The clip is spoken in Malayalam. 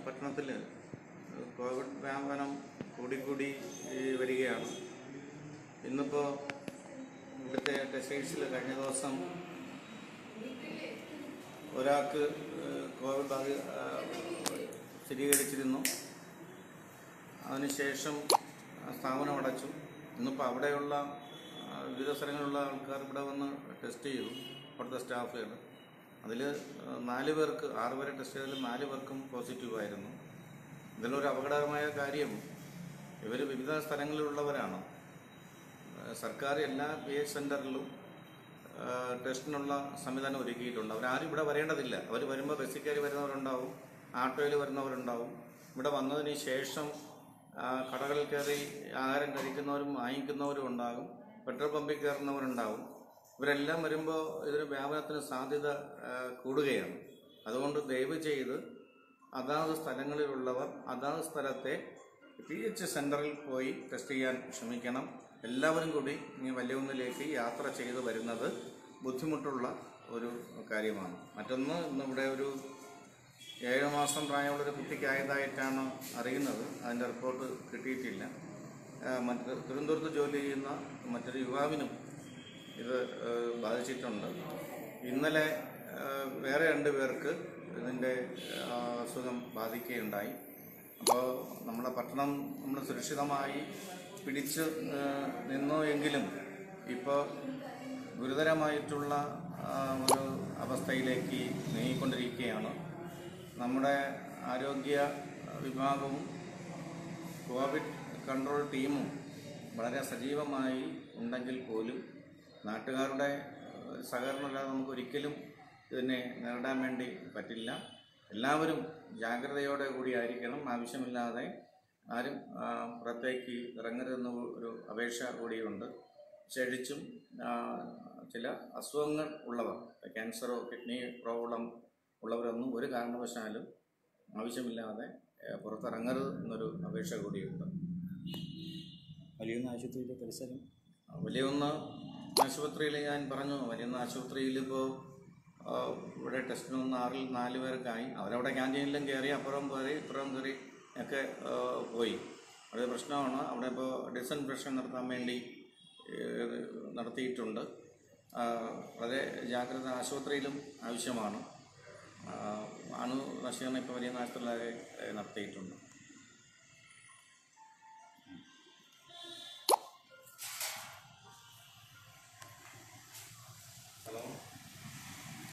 പട്ടണത്തിൽ കോവിഡ് വ്യാപനം കൂടിക്കൂടി ഈ, വരികയാണ് ഇന്നിപ്പോൾ ഇവിടുത്തെ ടെസ്റ്റേഴ്സിൽ കഴിഞ്ഞ ദിവസം ഒരാൾക്ക് ഏഹ്, കോവിഡ് ബാധ ഏഹ്, സ്ഥിരീകരിച്ചിരുന്നു അതിനുശേഷം ആ സ്ഥാപനം അടച്ചു ഇന്നിപ്പോൾ അവിടെയുള്ള ആ, വിവിധ സ്ഥലങ്ങളിലുള്ള ആൾക്കാർ ഇവിടെ വന്ന് ടെസ്റ്റ് ചെയ്തു അവിടുത്തെ സ്റ്റാഫുകൾ അതിൽ നാല് പേർക്ക് ആറ് പേരെ ടെസ്റ്റ് ചെയ്തതിൽ നാല് പേർക്കും പോസിറ്റീവായിരുന്നു ഇതിലൊരു അപകടകരമായ കാര്യം ഇവർ വിവിധ സ്ഥലങ്ങളിലുള്ളവരാണ് ആ, സർക്കാർ എല്ലാ പി എച്ച് സെൻറ്ററിലും ടെസ്റ്റിനുള്ള സംവിധാനം ഒരുക്കിയിട്ടുണ്ട് അവരാരും ഇവിടെ വരേണ്ടതില്ല അവർ വരുമ്പോൾ ബസ്സിൽ കയറി വരുന്നവരുണ്ടാവും ആട്ടോയിൽ വരുന്നവരുണ്ടാവും ഇവിടെ വന്നതിന് ശേഷം ആ, കടകളിൽ കയറി ആഹാരം കഴിക്കുന്നവരും വാങ്ങിക്കുന്നവരും ഉണ്ടാകും പെട്രോൾ പമ്പിൽ കയറുന്നവരുണ്ടാവും ഇവരെല്ലാം വരുമ്പോൾ ഇതിന് വ്യാപനത്തിന് സാധ്യത ആ, കൂടുകയാണ് അതുകൊണ്ട് ദയവ് ചെയ്ത് അതാത് സ്ഥലങ്ങളിലുള്ളവർ അതാത് സ്ഥലത്തെ പി എച്ച് സെൻറ്ററിൽ പോയി ടെസ്റ്റ് ചെയ്യാൻ ശ്രമിക്കണം എല്ലാവരും കൂടി ഇനി വലിയൊന്നിലേക്ക് യാത്ര ചെയ്ത് വരുന്നത് ബുദ്ധിമുട്ടുള്ള ഒരു കാര്യമാണ് മറ്റൊന്ന് ഇന്നിവിടെ ഒരു ഏഴ് മാസം പ്രായമുള്ളൊരു കുട്ടിക്കായതായിട്ടാണ് അറിയുന്നത് അതിൻ്റെ റിപ്പോർട്ട് കിട്ടിയിട്ടില്ല ആ, മറ്റ് തിരുവനന്തപുരത്ത് ജോലി ചെയ്യുന്ന മറ്റൊരു യുവാവിനും ഇത് ആ, ബാധിച്ചിട്ടുണ്ട് ഇന്നലെ ആ, വേറെ രണ്ട് പേർക്ക് ഇതിൻ്റെ ആ, അസുഖം ബാധിക്കുകയുണ്ടായി അപ്പോൾ നമ്മുടെ പട്ടണം നമ്മൾ സുരക്ഷിതമായി പിടിച്ച് ആ, നിന്നു എങ്കിലും ഇപ്പോൾ ഗുരുതരമായിട്ടുള്ള ആ, ഒരു അവസ്ഥയിലേക്ക് നീങ്ങിക്കൊണ്ടിരിക്കുകയാണ് നമ്മുടെ ആരോഗ്യ വിഭാഗവും കോവിഡ് കൺട്രോൾ ടീമും വളരെ സജീവമായി ഉണ്ടെങ്കിൽ പോലും നാട്ടുകാരുടെ ഏഹ്, സഹകരണമില്ലാതെ നമുക്ക് ഒരിക്കലും ഇതിനെ നേരിടാൻ വേണ്ടി പറ്റില്ല എല്ലാവരും ജാഗ്രതയോടെ കൂടി ആയിരിക്കണം ആവശ്യമില്ലാതെ ആരും ആ, പുറത്തേക്ക് ഇറങ്ങരുതെന്ന ഒരു അപേക്ഷ കൂടിയുണ്ട് വിശേഷിച്ചും ആ, ചില അസുഖങ്ങൾ ഉള്ളവർ ക്യാൻസറോ കിഡ്നി പ്രോബ്ലം ഉള്ളവരൊന്നും ഒരു കാരണവശാലും ആവശ്യമില്ലാതെ ഏഹ്, പുറത്തിറങ്ങരുത് എന്നൊരു അപേക്ഷ കൂടിയുണ്ട് വലിയൊന്ന് ആശുപത്രിയിലെ പരിസരം വലിയൊന്ന് ആശുപത്രിയിൽ ഞാൻ പറഞ്ഞു വലിയൊന്ന് ആശുപത്രിയിൽ ഇപ്പോൾ ഇവിടെ ടെസ്റ്റിന് വന്ന ആറിൽ നാല് പേർക്കായി അവരവിടെ ക്യാൻറ്റീനിലും കയറി അപ്പുറം കയറി ഇപ്പുറം കയറി ഒക്കെ ആ, പോയി അത് പ്രശ്നമാണ് അവിടെ ഇപ്പോൾ ഡിസൻഫെക്ഷൻ നടത്താൻ വേണ്ടി ഏഹ്, നടത്തിയിട്ടുണ്ട് ആ, വളരെ ജാഗ്രത ആശുപത്രിയിലും ആവശ്യമാണ് ആ, അണു നശീകരണം ഇപ്പോൾ വലിയ ആശുപത്രിയിലാകെ ഏഹ്, നടത്തിയിട്ടുണ്ട്